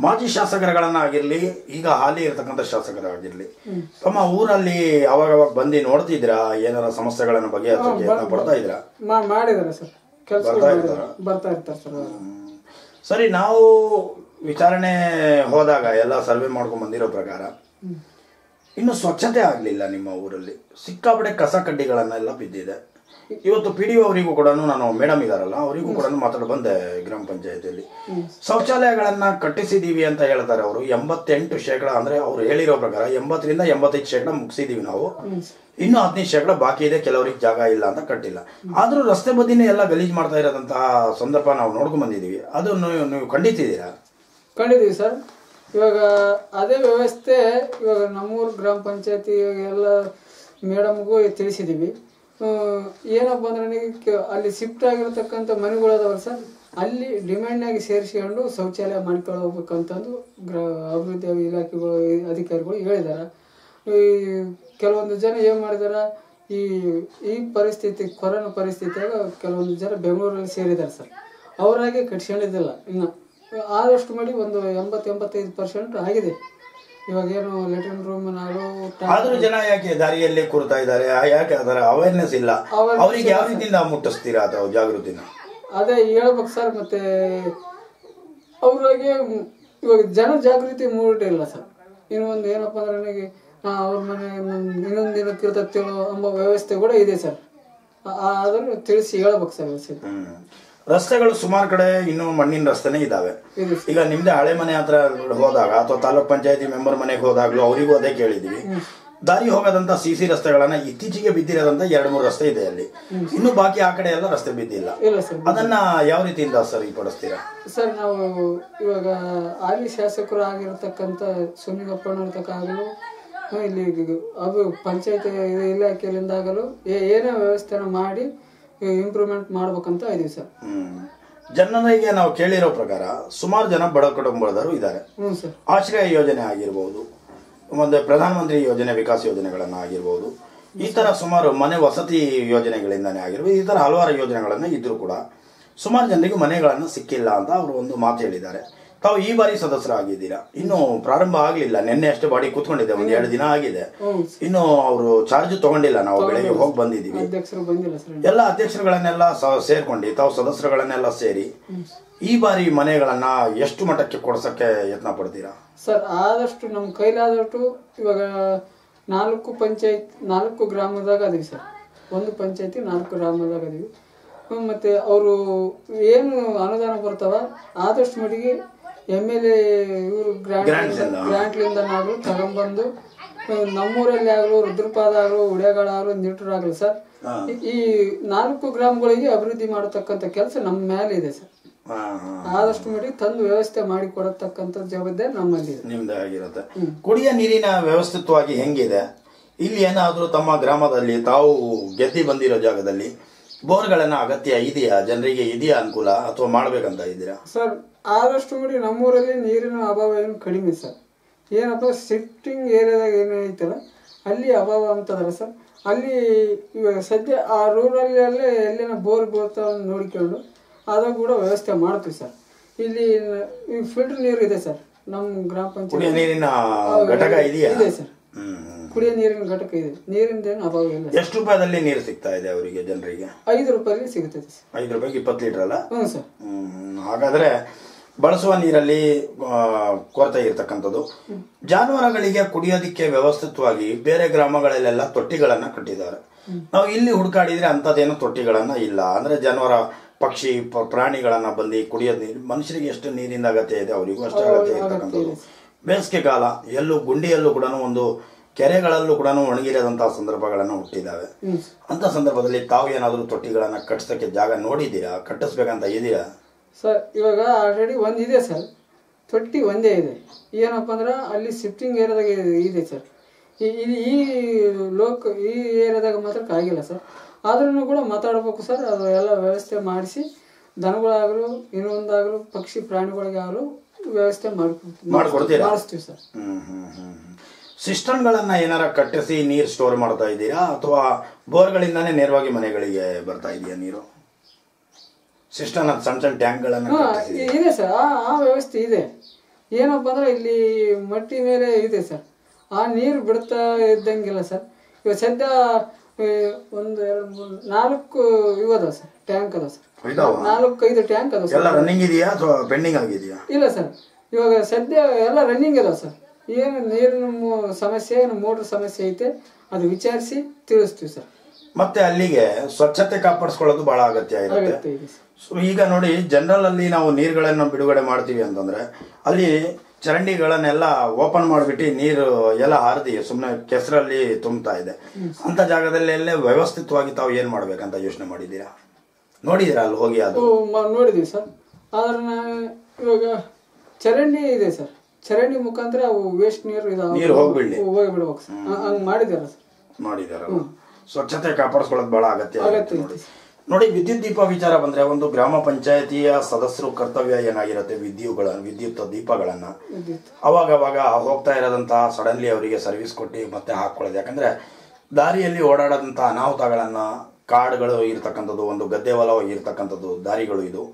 ಮಾಜಿ ಶಾಸಕರುಗಳನ್ನಾಗಿರ್ಲಿ ಈಗ ಹಾಲಿ ಇರತಕ್ಕಂಥ ಶಾಸಕರಾಗಿರ್ಲಿ ತಮ್ಮ ಊರಲ್ಲಿ ಅವಾಗವಾಗ ಬಂದು ನೋಡ್ತಿದ್ರಾ ಏನಾರ ಸಮಸ್ಯೆಗಳನ್ನು ಬಗೆಹರಿಸಕ್ಕೆ ಯತ್ನ ಪಡ್ತಾ ಇದ್ರಾ ಮಾ- ಮಾಡಿದ್ದಾರೆ ಸರ್ ಕೆಲಸ ಬರ್ತಾ ಇರ್ತಾರಾ? ಬರ್ತಾ ಇರ್ತಾರೆ ಸರ್ ಅವ್ರು. ಸರಿ ನಾವು ವಿಚಾರಣೆ ಹೋದಾಗ ಎಲ್ಲ ಸರ್ವೆ ಮಾಡ್ಕೊಂಡು ಬಂದಿರೋ ಪ್ರಕಾರ ಇನ್ನು ಸ್ವಚ್ಛತೆ ಆಗಲಿಲ್ಲ ನಿಮ್ಮ ಊರಲ್ಲಿ ಸಿಕ್ಕಾಪಟ್ಟೆ ಕಸ ಕಡ್ಡಿಗಳನ್ನೆಲ್ಲ ಬಿದ್ದಿದೆ ಇವತ್ತು ಪಿ ಡಿ ಅವರಿಗೂ ಕೂಡ ನಾನು ಮೇಡಮ್ ಇದಾರಲ್ಲ ಅವರಿಗೂ ಕೂಡ ಮಾತಾಡಿ ಬಂದೆ ಗ್ರಾಮ ಪಂಚಾಯತಿಯಲ್ಲಿ ಶೌಚಾಲಯಗಳನ್ನ ಕಟ್ಟಿಸಿದೀವಿ ಅಂತ ಹೇಳ್ತಾರೆ ಅವರು ಎಂಬತ್ತೆಂಟು ಶೇಕಡ ಅಂದ್ರೆ ಅವ್ರು ಹೇಳಿರೋ ಪ್ರಕಾರ ಎಂಬತ್ತರಿಂದ ಎಂಬತ್ತೈದು ಶೇಕಡ ಮುಗಿಸಿದೀವಿ ನಾವು ಇನ್ನು ಹದಿನೈದು ಶೇಕಡ ಬಾಕಿ ಇದೆ ಕೆಲವರಿಗೆ ಜಾಗ ಇಲ್ಲ ಅಂತ ಕಟ್ಟಿಲ್ಲ ಆದ್ರೂ ರಸ್ತೆ ಬದಿನೇ ಎಲ್ಲ ಗಲೀಜ್ ಮಾಡ್ತಾ ಇರೋದಂತಹ ಸಂದರ್ಭ ನಾವು ನೋಡ್ಕೊಂಡ್ ಬಂದಿದೀವಿ ಅದನ್ನು ನೀವು ಖಂಡಿತಿದ್ದೀರಾ ಕಂಡಿದ್ದೀವಿ ಸರ್ ಇವಾಗ ಅದೇ ವ್ಯವಸ್ಥೆ ಇವಾಗ ನಮ್ಮೂರು ಗ್ರಾಮ ಪಂಚಾಯತಿ ಎಲ್ಲ ಮೇಡಮ್ಗೂ ತಿಳಿಸಿದ್ದೀವಿ ಆ, ಏನಪ್ಪ ಅಂದ್ರೆ ನನಗೆ ಕೆ- ಅಲ್ಲಿ ಶಿಫ್ಟ್ ಆಗಿರತಕ್ಕಂಥ ಮನೆಗಳದಾವಲ್ಲ ಸರ್ ಅಲ್ಲಿ ಡಿಮ್ಯಾಂಡ್ನಾಗಿ ಸೇರಿಸ್ಕೊಂಡು ಶೌಚಾಲಯ ಮಾಡ್ಕೊಳ್ಳೋಗ್ಬೇಕಂತಂದು ಗ್ರಾ ಅಭಿವೃದ್ಧಿ ಇಲಾಖೆಗಳು ಅಧಿಕಾರಿಗಳು ಹೇಳಿದ್ದಾರೆ ಈ ಕೆಲವೊಂದು ಜನ ಏನು ಮಾಡಿದಾರೆ ಈ ಈ ಪರಿಸ್ಥಿತಿ ಕೊರೋನಾ ಪರಿಸ್ಥಿತಿಯಾಗ ಕೆಲವೊಂದು ಜನ ಬೆಂಗಳೂರಲ್ಲಿ ಸೇರಿದ್ದಾರೆ ಸರ್ ಅವರಾಗೆ ಕಟ್ಸ್ಕೊಂಡಿದ್ದಿಲ್ಲ ಇನ್ನು ಆದಷ್ಟು ಮಾಡಿ ಒಂದು ಎಂಬತ್ತು ಎಂಬತ್ತೈದು ಪರ್ಸೆಂಟ್ ಆಗಿದೆ ಇವಾಗ ಏನು ಲೆಟ್ರಿನ್ ರೂಮ್ನಾರು ಆದ್ರೂ ಜನ ಯಾಕೆ ದಾರಿಯಲ್ಲಿ ಕೂರ್ತಾ ಇದ್ದಾರೆ ಆ ಯಾಕೆ ಅದರ ಅವೇರ್ನೆಸ್ ಇಲ್ಲ Awareness ಅವರಿಗೆ ಯಾವ ರೀತಿಯಿಂದ ಮುಟ್ಟಿಸ್ತೀರಾ ಅಥವಾ ಜಾಗೃತಿನ ಅದೇ ಹೇಳ್ಬೇಕು ಸರ್ ಮತ್ತೆ ಅವ್ರಿಗೆ ಇವಾಗ ಜನ ಜಾಗೃತಿ ಮೂಡಿಲ್ಲ ಸರ್ ಇನ್ನೊಂದು ಏನಪ್ಪ ಅಂದ್ರೆ ನನಗೆ ನಾ ಅವ್ರ ಮನೆ ಇನ್ನೊಂದು ದಿನಕ್ಕೆ ಇರ್ತೇಳೋ ಎಂಬ ವ್ಯವಸ್ಥೆ ಕೂಡ ಇದೆ ಸರ್ ಆ- ಆ- ಅದನ್ನು ತಿಳಿಸಿ ಹೇಳ್ಬೇಕು ಸರ್ ವ್ಯವಸ್ಥೆ ಹ್ಮ್ ರಸ್ತೆಗಳು ಸುಮಾರು ಕಡೆ ಇನ್ನೂ ಮಣ್ಣಿನ ರಸ್ತೆನೇ ಇದಾವೆ ಇದೆ ಈಗ ನಿಮ್ದೇ ಹಳೆ ಮನೆ ಹತ್ರ ಹೋದಾಗ ಅಥವಾ ತಾಲೂಕ್ ಪಂಚಾಯತಿ ಮೆಂಬರ್ ಮನೆಗೆ ಹೋದಾಗ್ಲೂ ಅವರಿಗೂ ಅದೇ ಕೇಳಿದೀವಿ ದಾರಿ ಹೋಗದಂತ ಸಿ ಸಿ ರಸ್ತೆಗಳನ್ನ ಇತ್ತೀಚೆಗೆ ಬಿದ್ದಿರೋದಂತ ಎರಡು ಮೂರು ರಸ್ತೆ ಇದೆ ಅಲ್ಲಿ ಇನ್ನು ಬಾಕಿ ಆ ಕಡೆ ಎಲ್ಲ ರಸ್ತೆ ಬಿದ್ದಿಲ್ಲ ಇಲ್ಲ ಸರ್ ಅದನ್ನ ಯಾವ ರೀತಿಯಿಂದ ಸರಿಪಡಿಸ್ತೀರಾ ಸರ್ ನಾವು ಇವಾಗ ಹಾಲಿ ಶಾಸಕರು ಆಗಿರ್ತಕ್ಕಂಥ ಸುನಿಗಪ್ಪನರ್ತಕ್ಕಾಗಲು ಇಲ್ಲಿ ಅದು ಪಂಚಾಯತ್ ಇಲಾಖೆಯಿಂದ ಆಗಲು ಏ- ಏನೇ ವ್ಯವಸ್ಥೆನ ಮಾಡಿ ಇಂಪ್ರೂವ್ಮೆಂಟ್ ಮಾಡ್ಬೇಕಂತ ಇದೀವಿ ಸರ್ ಹ್ಮ್ ಜನರಿಗೆ ನಾವು ಕೇಳಿರೋ ಪ್ರಕಾರ ಸುಮಾರು ಜನ ಬಡ ಕುಟುಂಬದವರು ಇದ್ದಾರೆ ಹ್ಞೂ ಸರ್ ಆಶ್ರಯ ಯೋಜನೆ ಆಗಿರ್ಬೋದು ಮತ್ತೆ ಪ್ರಧಾನಮಂತ್ರಿ ಯೋಜನೆ ವಿಕಾಸ ಯೋಜನೆಗಳನ್ನ ಆಗಿರ್ಬೋದು ಈ ತರ ಸುಮಾರು ಮನೆ ವಸತಿ ಯೋಜನೆಗಳಿಂದಾನೇ ಆಗಿರ್ಬೋದು ಈ ತರ ಹಲವಾರು ಯೋಜನೆಗಳನ್ನ ಇದ್ರೂ ಕೂಡ ಸುಮಾರು ಜನರಿಗೆ ಮನೆಗಳನ್ನು ಸಿಕ್ಕಿಲ್ಲ ಅಂತ ಅವರು ಒಂದು ಮಾತು ಹೇಳಿದ್ದಾರೆ ತಾವು ಈ ಬಾರಿ ಸದಸ್ಯರಾಗಿದ್ದೀರಾ ಇನ್ನು ಪ್ರಾರಂಭ ಆಗಲಿಲ್ಲ ನಿನ್ನೆ ಅಷ್ಟೇ ಬಾಡಿ ಕೂತ್ಕೊಂಡಿದ್ದೆ ಒಂದು ಎರಡು ದಿನ ಆಗಿದೆ ಹ್ಞೂ ಇನ್ನು ಅವರು ಚಾರ್ಜ್ ತಗೊಂಡಿಲ್ಲ ನಾವು ಬೆಳಗ್ಗೆ ಹೋಗಿ ಬಂದಿದ್ದೀವಿ ಅಧ್ಯಕ್ಷರು ಬಂದಿಲ್ಲ ಸರ್ ಎಲ್ಲ ಅಧ್ಯಕ್ಷರುಗಳನ್ನೆಲ್ಲ ಸ- ಸೇರ್ಕೊಂಡು ತಾವು ಸದಸ್ಯರುಗಳನ್ನೆಲ್ಲ ಸೇರಿ ಈ ಬಾರಿ ಮನೆಗಳನ್ನ ಎಷ್ಟು ಮಟ್ಟಕ್ಕೆ ಕೊಡ್ಸಕ್ಕೆ ಯತ್ನ ಪಡ್ತೀರಾ ಸರ್ ಆದಷ್ಟು ನಮ್ಮ ಕೈಲಾದಷ್ಟು ಇವಾಗ ನಾಲ್ಕು ಪಂಚಾಯತ್ ನಾಲ್ಕು ಗ್ರಾಮದಾಗ ಅದೀವಿ ಸರ್ ಒಂದು ಪಂಚಾಯತಿ ನಾಲ್ಕು ಗ್ರಾಮದಾಗ ಅದೀವಿ ಹ್ಮ್, ಮತ್ತೆ ಅವರು ಏನು ಅನುದಾನ ಬರ್ತಾವ ಆದಷ್ಟು ಮಟ್ಟಿಗೆ ಎಮ್ ಎಲ್ ಎ ಇವರು Grants ಗ್ರಾಂಟ್ ಎಲ್ಲ. ಗ್ರಾಂಟ್ಲಿಂದನಾಗಲು ತಗೊಂಡ್ಬಂದು ಹ್ಮ್, ನಮ್ಮೂರಲ್ಲಿ ಆಗಲು ರುದ್ರಪಾದ ಆಗಲು ಉಡೆಗಳಾಗಲು ನಿಟ್ರಾಗಲು ಸರ್ ಈ- ಈ ನಾಲ್ಕು ಗ್ರಾಮಗಳಿಗೆ ಅಭಿವೃದ್ಧಿ ಮಾಡತಕ್ಕಂಥ ಕೆಲಸ ನಮ್ಮ ಮೇಲೆ ಇದೆ ಸರ್ ಹಾ, ಹಾ. ಆದಷ್ಟು ಮಟ್ಟಿಗೆ ತಂದು ವ್ಯವಸ್ಥೆ ಮಾಡಿ ಕೊಡತಕ್ಕಂಥ ಜವಾಬ್ದಾರಿ ನಮ್ಮಲ್ಲಿದೆ ನಿಮ್ದೇ ಆಗಿರುತ್ತೆ ಕುಡಿಯ ನೀರಿನ ವ್ಯವಸ್ಥಿತವಾಗಿ ಹೆಂಗಿದೆ ಇಲ್ಲಿ ಏನಾದ್ರೂ ತಮ್ಮ ಗ್ರಾಮದಲ್ಲಿ ತಾವು ಗೆದ್ದಿ ಬಂದಿರೋ ಜಾಗದಲ್ಲಿ ಬೋರ್ಗಳನ್ನ ಅಗತ್ಯ ಇದೆಯಾ ಜನರಿಗೆ ಇದೆಯಾ ಅನುಕೂಲ ಅಥವಾ ಮಾಡ್ಬೇಕಂತ ಇದ್ದೀರಾ ಸರ್ ಆದಷ್ಟು ಮಾಡಿ ನಮ್ಮೂರಲ್ಲಿ ನೀರಿನ ಅಭಾವ ಏನು ಕಡಿಮೆ ಸರ್ ಏನಪ್ಪ ಶಿಫ್ಟಿಂಗ್ ಏರಿಯಾದಾಗ ಏನು ಐತಲ್ಲ ಅಲ್ಲಿ ಅಭಾವ ಅಂತದಲ್ಲ ಸರ್ ಅಲ್ಲಿ ಇವಾಗ ಸದ್ಯ ಆ ರೂರಲ್ಲೇ ಎಲ್ಲಿನ ಬೋರ್ ಬರ್ತಾವ ನೋಡ್ಕೊಂಡು ಅದಾಗ ಕೂಡ ವ್ಯವಸ್ಥೆ ಮಾಡ್ತೀವಿ ಸರ್ ಇಲ್ಲಿ ಈ ಫಿಲ್ಟರ್ ನೀರು ಇದೆ ಸರ್ ನಮ್ಮ ಗ್ರಾಮ ಕುಡಿಯ ಪಂಚಾಯತ್ ನೀರಿನ ಘಟಕ ಇದೆಯಾ ಇದೆ ಸರ್ ಹ್ಮ್ ಹ್ಮ್. ಕುಡಿಯೋ ನೀರಿನ ಘಟಕ ಇದೆ ನೀರಿಂದ ಏನು ಅಭಾವ ಇಲ್ಲ ಸರ್. ಎಷ್ಟು ರೂಪಾಯಿದಲ್ಲಿ ನೀರು ಸಿಗ್ತಾ ಇದೆ ಅವರಿಗೆ ಜನರಿಗೆ ಐದು ರೂಪಾಯಿಗೆ ಸಿಗುತ್ತದೆ ಸರ್ ಐದು ರೂಪಾಯಿಗೆ ಇಪ್ಪತ್ತು ಲೀಟರ್ ಅಲ್ಲ ಹ್ಞೂ ಸರ್ ಹ್ಮ್, ಹಾಗಾದ್ರೆ ಬಳಸುವ ನೀರಲ್ಲಿ ಆ, ಕೊರತೆ ಇರತಕ್ಕಂಥದ್ದು ಜಾನುವಾರುಗಳಿಗೆ ಕುಡಿಯೋದಿಕ್ಕೆ ವ್ಯವಸ್ಥಿತವಾಗಿ ಬೇರೆ ಗ್ರಾಮಗಳಲ್ಲೆಲ್ಲ ತೊಟ್ಟಿಗಳನ್ನ ಕಟ್ಟಿದ್ದಾರೆ ನಾವು ಇಲ್ಲಿ ಹುಡುಕಾಡಿದ್ರೆ ಅಂಥದ್ದೇನು ತೊಟ್ಟಿಗಳನ್ನ ಇಲ್ಲ ಅಂದ್ರೆ ಜಾನುವಾರ ಪಕ್ಷಿ ಪ- ಪ್ರಾಣಿಗಳನ್ನ ಬಂದು ಕುಡಿಯೋದು ನೀರು ಮನುಷ್ಯರಿಗೆ ಎಷ್ಟು ನೀರಿನ ಅಗತ್ಯ ಇದೆ ಅವರಿಗೂ ಅಷ್ಟೇ ಅಗತ್ಯ ಇರತಕ್ಕಂಥದ್ದು ಬೇಸಿಗೆ ಕಾಲ ಎಲ್ಲೂ ಗುಂಡಿಯಲ್ಲೂ ಕೂಡ ಒಂದು ಕೆರೆಗಳಲ್ಲೂ ಕೂಡ ಒಣಗಿರದಂತಹ ಸಂದರ್ಭಗಳನ್ನು ಹುಟ್ಟಿದ್ದಾವೆ ಹ್ಞೂ ಅಂತ ಸಂದರ್ಭದಲ್ಲಿ ತಾವು ಏನಾದರೂ ತೊಟ್ಟಿಗಳನ್ನ ಕಟ್ಟಿಸೋಕ್ಕೆ ಜಾಗ ನೋಡಿದ್ದೀರಾ ಕಟ್ಟಿಸ್ಬೇಕಂತ ಇದೀರಾ ಸರ್ ಇವಾಗ ಆಲ್ರೆಡಿ ಒಂದಿದೆ ಸರ್ ತೊಟ್ಟಿ ಒಂದೇ ಇದೆ ಏನಪ್ಪ ಅಂದ್ರೆ ಅಲ್ಲಿ ಶಿಫ್ಟಿಂಗ್ ಏರಿಯಾದಾಗ ಇದೆ- ಇದೆ ಸರ್ ಈ ಈ- ಈ ಲೋಕ ಈ ಏರಿಯಾದಾಗ ಮಾತ್ರ ಆಗಿಲ್ಲ ಸರ್ ಆದ್ರೂ ಕೂಡ ಮಾತಾಡ್ಬೇಕು ಸರ್ ಅದು ಎಲ್ಲ ವ್ಯವಸ್ಥೆ ಮಾಡಿಸಿ ದನಗಳಾಗಲು ಇನ್ನೊಂದಾಗಲು ಪಕ್ಷಿ ಪ್ರಾಣಿಗಳಿಗಾಗಲು ವ್ಯವಸ್ಥೆ ಮಾಡ್ಕೊಡ್ತೀವಿ ಮಾಡ್ಕೊಡ್ತೀರಾ? ಮಾಡಿಸ್ತೀವಿ ಸರ್ ಹ್ಮ್ ಹ್ಮ್ ಹ್ಮ್ ಸಿಸ್ಟಮ್ಗಳನ್ನ ಏನಾರ ಕಟ್ಟಿಸಿ ನೀರು ಸ್ಟೋರ್ ಮಾಡ್ತಾ ಇದ್ದೀರಾ ಅಥವಾ ಬೋರ್ಗಳಿಂದಾನೇ ನೇರವಾಗಿ ಮನೆಗಳಿಗೆ ಬರ್ತಾ ಇದೆಯಾ ನೀರು ಸಿಸ್ಟಮ್ ಸಣ್ಣ ಸಣ್ಣ ಟ್ಯಾಂಕ್ಗಳನ್ನ ಹಾ ಕಟ್ಟಿಸಿ ಇದೆ ಸರ್ ಆ ಆ ವ್ಯವಸ್ಥೆ ಇದೆ ಏನಪ್ಪ ಅಂದ್ರೆ ಇಲ್ಲಿ ಮಟ್ಟಿ ಮೇಲೆ ಇದೆ ಸರ್ ಆ ನೀರು ಬಿಡ್ತಾ ಇದ್ದಂಗಿಲ್ಲ ಸರ್ ಇವಾಗ ಸದ್ಯ ಆ, ಒಂದು ಎರಡು ಮೂರು ನಾಲ್ಕು ಇವು ಅದಾವ ಸರ್ ಟ್ಯಾಂಕ್ ಅದಾವ ಸರ್ ಇದಾವ ನಾಲ್ಕು ಐದು ಟ್ಯಾಂಕ್ ಅದಾವ ಸರ್ ಎಲ್ಲ ರನ್ನಿಂಗ್ ಇದೆಯಾ ಅಥವಾ ಪೆಂಡಿಂಗ್ ಆಗಿದೆಯಾ ಇಲ್ಲ ಸರ್ ಇವಾಗ ಸದ್ಯ ಎಲ್ಲ ರನ್ನಿಂಗ್ ಅದಾವ ಸರ್ ಏನು ನೀರಿನ ಮು- ಸಮಸ್ಯೆ ಏನು ಮೋಟ್ರ್ ಸಮಸ್ಯೆ ಐತೆ ಅದು ವಿಚಾರಿಸಿ ತಿಳಿಸ್ತೀವಿ ಸರ್ ಮತ್ತೆ ಅಲ್ಲಿಗೆ ಸ್ವಚ್ಛತೆ ಕಾಪಾಡಿಸ್ಕೊಳ್ಳೋದು ಬಹಳ ಅಗತ್ಯ ಇರುತ್ತೆ ಅಗತ್ಯ ಇದೆ ಸರ್ ಸೊ ಈಗ ನೋಡಿ ಜನರಲ್ ಅಲ್ಲಿ ನಾವು ನೀರುಗಳನ್ನು ಬಿಡುಗಡೆ ಮಾಡ್ತೀವಿ ಅಂತಂದ್ರೆ ಅಲ್ಲಿ ಚರಂಡಿಗಳನ್ನೆಲ್ಲ ಓಪನ್ ಮಾಡಿಬಿಟ್ಟು ನೀರು ಎಲ್ಲ ಹಾರದಿ ಸುಮ್ಮನೆ ಕೆಸರಲ್ಲಿ ತುಂಬ್ತಾ ಇದೆ ಅಂತ ಜಾಗದಲ್ಲಿ ಎಲ್ಲೇ ವ್ಯವಸ್ಥಿತವಾಗಿ ತಾವು ಏನ್ ಮಾಡ್ಬೇಕಂತ ಯೋಚನೆ ಮಾಡಿದ್ದೀರಾ ನೋಡಿದ್ದೀರಾ ಅಲ್ಲಿ ಹೋಗಿ ಅದು ನಾವು ಮ- ನೋಡಿದೀವಿ ಸರ್ ಆದ್ರೆ ನಾ- ಇವಾಗ ಚರಂಡಿ ಇದೆ ಸರ್ ಚರಂಡಿ ಮುಖಾಂತರ ಅವು ವೇಸ್ಟ್ ನೀರು ಇದಾವೆ ನೀರು ಹೋಗ್ಬಿಡ್ಲಿ. ಹೋಗ್ಬಿಡ್ಬೇಕು ಸರ್ ಹಂಗೆ ಮಾಡಿದಾರೆ ಸರ್ ಮಾಡಿದಾರಲ್ಲ ಸ್ವಚ್ಛತೆ ಕಾಪಾಡಿಸ್ಕೊಳ್ಳೋದು ಬಹಳ ಅಗತ್ಯ ಅಗತ್ಯ ಆಗುತ್ತೆ ಇದೆ. ನೋಡಿ ನೋಡಿ ವಿದ್ಯುತ್ ದೀಪ ವಿಚಾರ ಬಂದ್ರೆ ಒಂದು ಗ್ರಾಮ ಪಂಚಾಯತಿಯ ಸದಸ್ಯರು ಕರ್ತವ್ಯ ಏನಾಗಿರುತ್ತೆ ವಿದ್ಯುತ್ಗಳ ವಿದ್ಯುತ್ ದೀಪಗಳನ್ನ ವಿದ್ಯುತ್ ಅವಾಗ ಅವಾಗ ಹೋಗ್ತಾ ಇರೋದಂತ ಸಡನ್ಲಿ ಅವರಿಗೆ ಸರ್ವಿಸ್ ಕೊಟ್ಟು ಮತ್ತೆ ಹಾಕೊಳ್ಳೋದು ಯಾಕಂದ್ರೆ ದಾರಿಯಲ್ಲಿ ಓಡಾಡೋದಂತ ಅನಾಹುತಗಳನ್ನ ಕಾಡುಗಳು ಇರ್ತಕ್ಕಂಥದ್ದು ಒಂದು ಗದ್ದೆ ಹೊಲ ಇರ್ತಕ್ಕಂಥದ್ದು ದಾರಿಗಳು ಇದು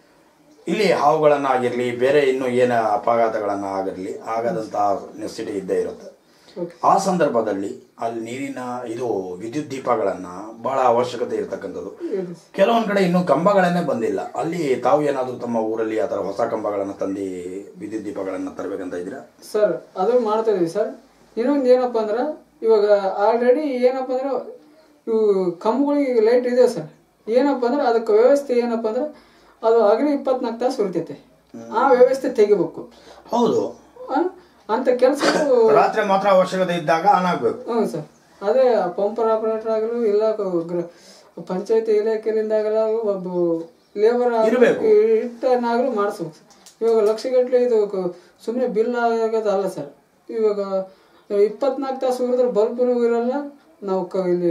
ಇಲ್ಲಿ ಹಾವುಗಳನ್ನ ಆಗಿರ್ಲಿ ಬೇರೆ ಇನ್ನು ಏನ ಅಪಘಾತಗಳನ್ನ ಆಗಿರ್ಲಿ ಆಗದಂತ ನೆಸಿಟಿ ಇದ್ದೇ ಇರುತ್ತೆ ಓಕೆ ಆ ಸಂದರ್ಭದಲ್ಲಿ ಅಲ್ಲಿ ನೀರಿನ ಇದು ವಿದ್ಯುತ್ ದೀಪಗಳನ್ನ ಬಹಳ ಅವಶ್ಯಕತೆ ಇರತಕ್ಕಂಥದ್ದು ಇದೆ ಸರ್. ಕೆಲವೊಂದ್ ಕಡೆ ಇನ್ನೂ ಕಂಬಗಳನ್ನೇ ಬಂದಿಲ್ಲ ಅಲ್ಲಿ ತಾವು ಏನಾದರೂ ತಮ್ಮ ಊರಲ್ಲಿ ಆ ಥರ ಹೊಸ ಕಂಬಗಳನ್ನ ತಂದು ವಿದ್ಯುತ್ ದೀಪಗಳನ್ನ ತರಬೇಕಂತ ಇದ್ದೀರಾ ಸರ್ ಅದು ಮಾಡ್ತಾ ಇದೀವಿ ಸರ್ ಇನ್ನೊಂದು ಏನಪ್ಪ ಅಂದ್ರೆ ಇವಾಗ ಆಲ್ರೆಡಿ ಏನಪ್ಪ ಅಂದ್ರೆ ಇವು ಕಂಬಗಳಿಗೆ ಲೈಟ್ ಇದೆ ಸರ್ ಏನಪ್ಪ ಅಂದ್ರೆ ಅದಕ್ಕೆ ವ್ಯವಸ್ಥೆ ಏನಪ್ಪ ಅಂದ್ರೆ ಅದು ಹಗಲು ಇಪ್ಪತ್ನಾಲ್ಕು ತಾಸು ಉಳಿತೈತೆ ಆ ವ್ಯವಸ್ಥೆ ತೆಗಿಬೇಕು ಹೌದು ಆ? ಅಂತ ಕೆಲಸ ರಾತ್ರಿ ಮಾತ್ರ ಅವಶ್ಯಕತೆ ಇದ್ದಾಗ ಆನ್ ಆಗ್ಬೇಕು ಹ್ಞೂ ಸರ್ ಅದೇ ಪಂಪರ್ ಆಪರೇಟರ್ ಆಗಲು ಇಲ್ಲ ಕ- ಗ್ರ- ಪಂಚಾಯತಿ ಇಲಾಖೆಯಿಂದ ಆಗಲ್ಲ ಒಬ್ಬ ಲೇಬರ್ ಇರ್ಬೇಕು. ಇಟ್ಟನಾಗಲೂ ಮಾಡಿಸ್ಬೇಕು ಸರ್ ಇವಾಗ ಲಕ್ಷಗಟ್ಟಲೆ ಇದು ಸುಮ್ಮನೆ ಬಿಲ್ ಆಗೋದು ಅಲ್ಲ ಸರ್ ಇವಾಗ ಇಪ್ಪತ್ನಾಲ್ಕು ತಾಸು ಉರಿದ್ರೆ ಬಲ್ಬ್ನು ಇರಲ್ಲ ನಾವು ಕ ಇಲ್ಲಿ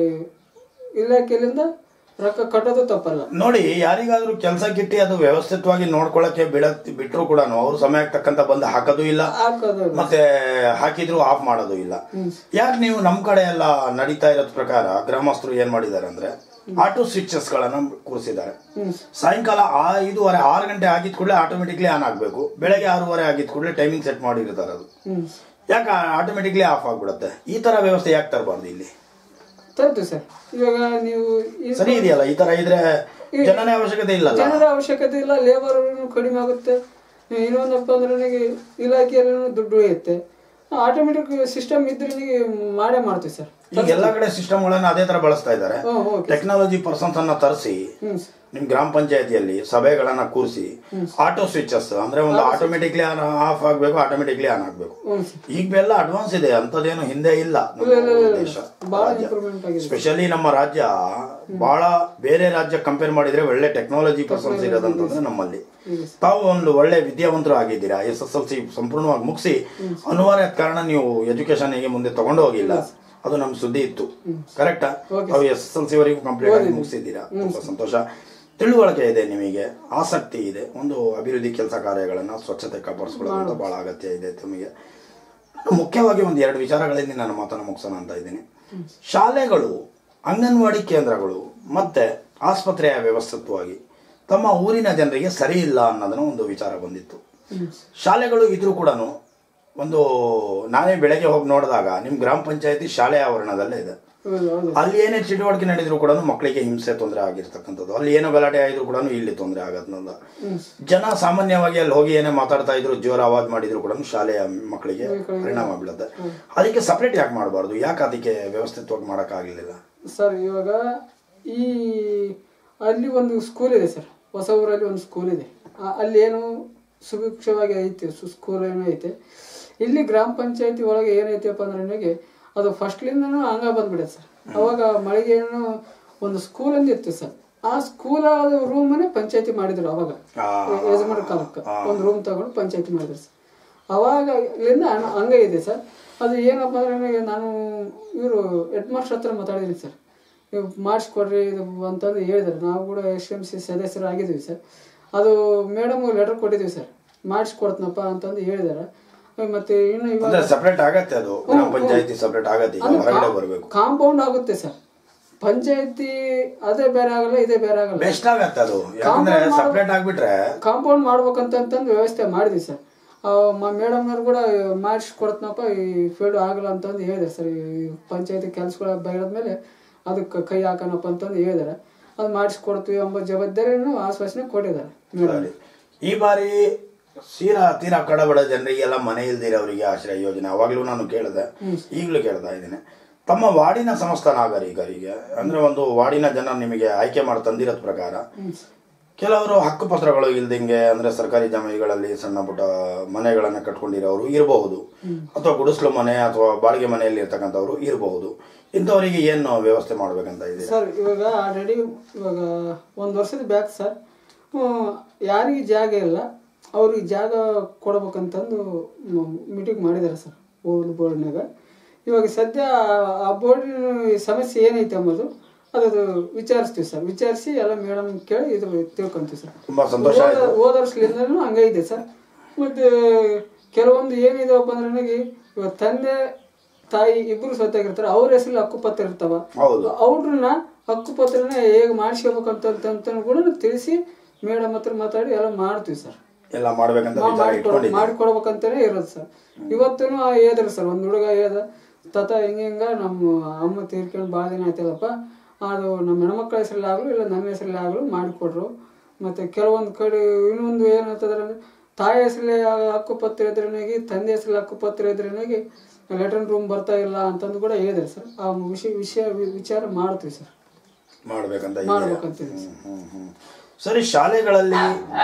ಇಲಾಖೆಯಿಂದ ರೊಕ್ಕ ಕಟ್ಟೋದು ತಪ್ಪಲ್ಲ ನೋಡಿ ಯಾರಿಗಾದ್ರೂ ಕೆಲಸ ಕಿಟ್ಟಿ ಅದು ವ್ಯವಸ್ಥಿತವಾಗಿ ನೋಡ್ಕೊಳಕ್ಕೆ ಬಿಡ ಬಿಟ್ರು ಕೂಡ ಅವ್ರು ಸಮಯಕ್ಕೆ ತಕ್ಕಂತ ಬಂದು ಹಾಕೋದು ಇಲ್ಲ ಹಾಕೋದು ಮತ್ತೆ ಹಾಕಿದ್ರು ಆಫ್ ಮಾಡೋದು ಇಲ್ಲ ಯಾಕೆ ನೀವು ನಮ್ ಕಡೆ ಎಲ್ಲ ನಡೀತಾ ಇರೋದ್ ಪ್ರಕಾರ ಗ್ರಾಮಸ್ಥರು ಏನ್ ಮಾಡಿದ್ದಾರೆ ಅಂದ್ರೆ ಆಟೋ ಸ್ವಿಚಸ್ ಗಳನ್ನ ಕೂರಿಸಿದ್ದಾರೆ ಹ್ಞೂ ಸಾಯಂಕಾಲ ಆ ಐದೂವರೆ ಆರು ಗಂಟೆ ಆಗಿದ ಕೂಡಲೇ ಆಟೋಮೆಟಿಕ್ಲಿ ಆನ್ ಆಗಬೇಕು ಬೆಳಗ್ಗೆ ಆರೂವರೆ ಆಗಿದ ಕೂಡಲೇ ಟೈಮಿಂಗ್ ಸೆಟ್ ಮಾಡಿರ್ತಾರೆ ಅದು ಹ್ಞೂ ಯಾಕೆ ಆಟೋಮೆಟಿಕ್ಲಿ ಆಫ್ ಆಗ್ಬಿಡುತ್ತೆ ಈ ತರ ವ್ಯವಸ್ಥೆ ಯಾಕೆ ತರಬಾರ್ದು ಇಲ್ಲಿ ತರ್ತೀವಿ ಸರ್ ಇವಾಗ ನೀವು ಈ ಸರಿ ಇದೆಯಲ್ಲ ಈ ತರ ಇದ್ರೆ ಜನನೇ ಅವಶ್ಯಕತೆ ಇಲ್ಲಲ್ಲ ಜನರ ಅವಶ್ಯಕತೆ ಇಲ್ಲ ಲೇಬರ್ ಕಡಿಮೆ ಆಗುತ್ತೆ ಇನ್ನೊಂದಪ್ಪ ಅಂದ್ರೆ ನನಗೆ ಇಲಾಖೆಯಲ್ಲಿ ದುಡ್ಡು ಉಳಿಯುತ್ತೆ ಆಟೋಮೆಟಿಕ್ ಸಿಸ್ಟಮ್ ಇದ್ರೆ ನನಗೆ ಮಾಡೇ ಮಾಡ್ತೀವಿ ಸರ್ ಈಗ ಎಲ್ಲಾ ಕಡೆ ಸಿಸ್ಟಮ್ಗಳನ್ನ ಅದೇ ತರ ಬಳಸ್ತಾ ಇದ್ದಾರೆ ಹ್ಞೂ ಓಕೆ ಟೆಕ್ನಾಲಜಿ ಪರ್ಸನ್ಸ್ ಅನ್ನ ತರಿಸಿ ಹ್ಞೂ ನಿಮ್ ಗ್ರಾಮ ಪಂಚಾಯತಿಯಲ್ಲಿ ಸಭೆಗಳನ್ನ ಕೂರಿಸಿ ಆಟೋ ಸ್ವಿಚಸ್ ಅಂದ್ರೆ ಒಂದು ಆಟೋಮೆಟಿಕ್ಲಿ ಆಫ್ ಆಗ್ಬೇಕು ಆಟೋಮೆಟಿಕ್ಲಿ ಆನ್ ಆಗ್ಬೇಕು ಹ್ಞೂ ಸರ್ ಈಗ ಎಲ್ಲ ಅಡ್ವಾನ್ಸ್ ಇದೆ ಅಂತದೇನು ಹಿಂದೆ ಇಲ್ಲ ನಮ್ಮ ದೇಶ ಭಾಳ ಇಂಪ್ರೂವ್ಮೆಂಟ್ ಆಗಿದೆ ಸ್ಪೆಷಲಿ ನಮ್ಮ ರಾಜ್ಯ ಬಹಳ ಬೇರೆ ರಾಜ್ಯ ಕಂಪೇರ್ ಮಾಡಿದ್ರೆ ಒಳ್ಳೆ ಟೆಕ್ನಾಲಜಿ ಪರ್ಸನ್ಸ್ ಇರೋದಂತಂದ್ರೆ ನಮ್ಮಲ್ಲಿ ಇದೆ ತಾವು ಒಂದು ಒಳ್ಳೆ ವಿದ್ಯಾವಂತರು ಆಗಿದ್ದೀರಾ ಎಸ್ ಎಸ್ ಎಲ್ ಸಿ ಸಂಪೂರ್ಣವಾಗಿ ಮುಗಿಸಿ ಅನಿವಾರ್ಯ ಕಾರಣ ನೀವು ಎಜುಕೇಶನ್ ಗೆ ಮುಂದೆ ತಗೊಂಡು ಹೋಗಿಲ್ಲ ಅದು ನಮ್ ಸುದ್ದಿ ಇತ್ತು ಕರೆಕ್ಟಾ ತಾವು ಎಸ್ ಎಸ್ ಎಲ್ ಸಿ ವರೆಗೂ ಕಂಪ್ಲೀಟ್ ಆಗಿ ಮುಗಿಸಿದ್ದೀರಾ ತುಂಬಾ ಸಂತೋಷ ತಿಳುವಳಿಕೆ ಇದೆ ನಿಮಗೆ ಆಸಕ್ತಿ ಇದೆ ಒಂದು ಅಭಿವೃದ್ಧಿ ಕೆಲಸ ಕಾರ್ಯಗಳನ್ನ ಸ್ವಚ್ಛತೆ ಕಾಪಾಡಿಸ್ಕೊಳ್ಳೋದು ಬಹಳ ಅಗತ್ಯ ಇದೆ ತಮಗೆ ಮುಖ್ಯವಾಗಿ ಒಂದು ಎರಡು ವಿಚಾರಗಳಲ್ಲಿ ನಾನು ಮಾತನ್ನು ಮುಗಿಸೋಣ ಅಂತ ಇದ್ದೀನಿ ಶಾಲೆಗಳು ಅಂಗನವಾಡಿ ಕೇಂದ್ರಗಳು ಮತ್ತೆ ಆಸ್ಪತ್ರೆಯ ವ್ಯವಸ್ಥಿತವಾಗಿ ತಮ್ಮ ಊರಿನ ಜನರಿಗೆ ಸರಿ ಇಲ್ಲ ಅನ್ನೋದನ್ನ ಒಂದು ವಿಚಾರ ಬಂದಿತ್ತು ಶಾಲೆಗಳು ಇದ್ರೂ ಕೂಡ ಒಂದು ನಾನೇ ಬೆಳಗ್ಗೆ ಹೋಗಿ ನೋಡಿದಾಗ ನಿಮ್ಮ ಗ್ರಾಮ ಪಂಚಾಯತಿ ಶಾಲೆ ಆವರಣದಲ್ಲೇ ಇದೆ ಹೌದು ಹೌದು ಅಲ್ಲಿ ಏನೇ ಚಟುವಟಿಕೆ ನಡೆದ್ರು ಕೂಡ ಮಕ್ಕಳಿಗೆ ಹಿಂಸೆ ತೊಂದರೆ ಆಗಿರ್ತಕ್ಕಂಥದ್ದು ಅಲ್ಲಿ ಏನೋ ಗಲಾಟೆ ಆಗಿದ್ರು ಕೂಡ ಇಲ್ಲಿ ತೊಂದರೆ ಆಗೋದ್ನಲ್ಲ ಜನ ಸಾಮಾನ್ಯವಾಗಿ ಅಲ್ಲಿ ಹೋಗಿ ಏನೇ ಮಾತಾಡ್ತಾ ಇದ್ರು ಜೋರ ಆವಾಜ್ ಮಾಡಿದ್ರು ಕೂಡ ಶಾಲೆಯ ಮಕ್ಕಳಿಗೆ ಪರಿಣಾಮ ಬೀಳುತ್ತೆ ಅದಕ್ಕೆ ಸಪ್ರೇಟ್ ಯಾಕೆ ಮಾಡಬಾರ್ದು ಯಾಕೆ ಅದಕ್ಕೆ ವ್ಯವಸ್ಥಿತವಾಗಿ ಮಾಡೋಕ್ಕಾಗಲಿಲ್ಲ ಸರ್ ಇವಾಗ ಈ ಅಲ್ಲಿ ಒಂದು ಸ್ಕೂಲ್ ಇದೆ ಸರ್ ಹೊಸ ಊರಲ್ಲಿ ಒಂದು ಸ್ಕೂಲ್ ಇದೆ ಆ- ಅಲ್ಲಿ ಏನು ಸುಭಿಕ್ಷವಾಗಿ ಐತೆ ಸು ಸ್ಕೂಲ್ ಏನೋ ಐತೆ ಇಲ್ಲಿ ಗ್ರಾಮ ಪಂಚಾಯತಿ ಒಳಗೆ ಏನೈತೆಪ್ಪ ಅಂದ್ರೆ ನನಗೆ ಅದು ಫಸ್ಟ್ಲಿಂದನೂ ಹಂಗ ಬಂದ್ಬಿಡುತ್ತೆ ಸರ್ ಅವಾಗ ಮಳೆಗೆ ಏನೋ ಒಂದು ಸ್ಕೂಲ್ ಅಂತ ಇತ್ತು ಸರ್ ಆ ಸ್ಕೂಲ್ ರೂಮನ್ನೇ ಪಂಚಾಯತಿ ಮಾಡಿದ್ರು ಅವಾಗ ಯಜಮಾನ ಕಾಲಕ್ಕೆ ಒಂದು ರೂಮ್ ತಗೊಂಡು ಪಂಚಾಯತಿ ಮಾಡಿದ್ರು ಸರ್ ಅವಾಗ ಇಲ್ಲಿಂದ ಹಣ- ಹಂಗೆ ಇದೆ ಸರ್ ಅದು ಏನಪ್ಪ ಅಂದ್ರೆ ನನಗೆ ನಾನು ಇವರು ಹೆಡ್ ಮಾಸ್ಟರ್ ಹತ್ರ ಮಾತಾಡಿದ್ದೀನಿ ಸರ್ ನೀವು ಮಾಡಿಸ್ಕೊಡ್ರಿ ಇದು ಅಂತಂದು ಹೇಳಿದ್ರು ನಾವು ಕೂಡ ಎಸ್ ಎಮ್ ಸಿ ಸದಸ್ಯರು ಆಗಿದ್ದೀವಿ ಸರ್ ಅದು ಮೇಡಮ್ ಲೆಟರ್ ಕೊಟ್ಟಿದ್ದೀವಿ ಸರ್ ಮಾಡಿಸ್ಕೊಡ್ತೀನಪ್ಪ ಅಂತಂದು ಹೇಳಿದಾರೆ ಮತ್ತೆ ಇನ್ನು ಇವಾಗ ಅಂದ್ರೆ ಸಪ್ರೇಟ್ ಆಗತ್ತೆ ಅದು ಗ್ರಾಮ ಪಂಚಾಯತಿ ಸಪ್ರೇಟ್ ಆಗತ್ತೆ ಈಗ ಹೊರಗಡೆ ಬರಬೇಕು ಕಾಂಪೌಂಡ್ ಆಗುತ್ತೆ ಸರ್ ಪಂಚಾಯತಿ ಅದೇ ಬೇರೆ ಆಗಲ್ಲ ಇದೇ ಬೇರೆ ಆಗಲ್ಲ ಬೆಸ್ಟ್ ಆಗತ್ತೆ ಅದು ಯಾಕಂದ್ರೆ ಸಪ್ರೇಟ್ ಆಗ್ಬಿಟ್ರೆ ಕಾಂಪೌಂಡ್ ಮಾಡ್ಬೇಕಂತ ಅಂತಂದು ವ್ಯವಸ್ಥೆ ಮಾಡಿದ್ವಿ ಸರ್ ಮೇಡಮ್ನವ್ರು ಕೂಡ ಮಾಡಿಸಿ ಕೊಡ್ತನಪ್ಪ ಈ ಫೀಲ್ಡ್ ಆಗಲ್ಲ ಅಂತಂದು ಹೇಳಿದೆ ಸರ್ ಈ ಪಂಚಾಯತಿ ಕೆಲಸಗಳ ಬೆಳೆದ್ಮೇಲೆ ಅದಕ್ಕೆ ಕೈ ಹಾಕೋಣಪ್ಪ ಅಂತಂದು ಹೇಳಿದಾರೆ ಅದು ಮಾಡಿಸ್ಕೊಡ್ತೀವಿ ಎಂಬ ಜವಾಬ್ದಾರಿಯನ್ನು ಆಶ್ವಾಸನೆ ಕೊಟ್ಟಿದ್ದಾರೆ ಮೇಡಮ್ ಸರಿ. ಈ ಬಾರಿ ತೀರಾ ತೀರಾ ಕಡಬಡ ಜನರಿಗೆಲ್ಲ ಮನೆ ಇಲ್ದಿರೋರಿಗೆ ಆಶ್ರಯ ಯೋಜನೆ ಅವಾಗ್ಲೂ ನಾನು ಕೇಳಿದೆ ಈಗಲೂ ಕೇಳ್ತಾ ಇದ್ದೀನಿ ತಮ್ಮ ವಾರ್ಡಿನ ಸಮಸ್ತ ನಾಗರಿಕರಿಗೆ ಅಂದ್ರೆ ಒಂದು ವಾರ್ಡಿನ ಜನ ನಿಮಗೆ ಆಯ್ಕೆ ಮಾಡಿ ತಂದಿರೋದ್ ಪ್ರಕಾರ ಕೆಲವರು ಹಕ್ಕುಪತ್ರಗಳು ಇಲ್ದಂಗೆ ಅಂದ್ರೆ ಸರ್ಕಾರಿ ಜಮೀನುಗಳಲ್ಲಿ ಸಣ್ಣ ಪುಟ್ಟ ಮನೆಗಳನ್ನ ಕಟ್ಕೊಂಡಿರೋರು ಇರಬಹುದು ಅಥವಾ ಗುಡಿಸ್ಲು ಮನೆ ಅಥವಾ ಬಾಡಿಗೆ ಮನೆಯಲ್ಲಿ ಇರ್ತಕ್ಕಂಥವ್ರು ಇರಬಹುದು ಇಂಥವರಿಗೆ ಏನು ವ್ಯವಸ್ಥೆ ಮಾಡ್ಬೇಕಂತ ಇದೆ ಸರ್ ಇವಾಗ ಆಲ್ರೆಡಿ ಇವಾಗ ಒಂದು ವರ್ಷದ ಬ್ಯಾಕ್ ಸರ್ ಯಾರಿಗೆ ಜಾಗ ಇಲ್ಲ ಅವ್ರಿಗೆ ಜಾಗ ಕೊಡ್ಬೇಕಂತಂದು ಮೀಟಿಂಗ್ ಮಾಡಿದ್ದಾರೆ ಸರ್ ಓಲ್ಡ್ ಬೋರ್ಡ್ನಾಗ ಇವಾಗ ಸದ್ಯ ಆ ಬೋರ್ಡಿನ ಸಮಸ್ಯೆ ಏನೈತೆ ಅಂಬೋದು ಅದು ವಿಚಾರಿಸ್ತೀವಿ ಸರ್ ವಿಚಾರಿಸಿ ಎಲ್ಲ ಮೇಡಮ್ ಕೇಳಿ ಇದು ತಿಳ್ಕೊಂತೀವಿ ಸರ್ ತುಂಬಾ ಸಂತೋಷ ಆಯ್ತು ಹೋದ ಹೋದ ವರ್ಷದಿಂದನೂ ಹಂಗೆ ಇದೆ ಸರ್ ಮತ್ತೆ ಕೆಲವೊಂದು ಏನಿದಾವಪ್ಪ ಅಂದ್ರೆ ನನಗೆ ಇವಾಗ ತಂದೆ ತಾಯಿ ಇಬ್ರು ಸತ್ತಾಗಿರ್ತಾರೆ ಅವ್ರ ಹೆಸರಲ್ಲಿ ಹಕ್ಕುಪತ್ರ ಇರ್ತಾವ ಹೌದು ಅವ್ರನ್ನ ಹಕ್ಕುಪತ್ರನ ಹೇಗೆ ಮಾಡಿಸ್ಕೋಬೇಕಂತ ಕೂಡ ತಿಳಿಸಿ ಮೇಡಮ್ ಹತ್ರ ಮಾತಾಡಿ ಎಲ್ಲ ಮಾಡ್ತೀವಿ ಸರ್ ಎಲ್ಲ ಮಾಡ್ಬೇಕಂತ ವಿಚಾರ ಮಾಡಿಕೊಡ್ ಇಟ್ಕೊಂಡಿದ್ದೀವಿ ಮಾಡಿಕೊಡ್ಬೇಕಂತಾನೆ ಇರೋದು ಸರ್ ಇವತ್ತೂ ಹೇಳಿದ್ರು ಸರ್ ಒಂದು ಹುಡುಗ ಹೇಳ್ದ ತಾತ ಹಿಂಗ ಹಿಂಗ ನಮ್ಮ ಅಮ್ಮ ತೀರ್ಕೊಂಡು ಭಾಳ ದಿನ ಆಯ್ತದಪ್ಪ ಅದು ನಮ್ಮ ಹೆಣ್ಮಕ್ಳ ಹೆಸರಲ್ಲಿ ಆಗಲು ಇಲ್ಲ ನಮ್ಮ ಹೆಸರಲ್ಲಿ ಆಗಲು ಮಾಡಿಕೊಡ್ರು ಮತ್ತು ಕೆಲವೊಂದು ಕಡೆ ಇನ್ನೊಂದು ಏನಂತಂದ್ರೆ ಅಂದ್ರೆ ತಾಯಿ ಹೆಸರಲ್ಲಿ ಹಕ್ಕುಪತ್ರ ಇದ್ರನಾಗಿ ತಂದೆ ಹೆಸರಲ್ಲಿ ಹಕ್ಕುಪತ್ರ ಇದ್ರನಾಗಿ ಲೆಟರ್ ರೂಮ್ ಬರ್ತಾ ಇಲ್ಲ ಅಂತಂದು ಕೂಡ ಹೇಳಿದ್ರು ಸರ್ ಆ ವಿಷಯ ವಿಷಯ ವಿಚಾರ ಮಾಡ್ತೀವಿ ಸರ್ ಮಾಡ್ಬೇಕಂತ ಇದೆ. ಮಾಡ್ಬೇಕಂತಿದೆ ಸರ್ ಹ್ಮ್, ಹ್ಮ್. ಸರಿ ಶಾಲೆಗಳಲ್ಲಿ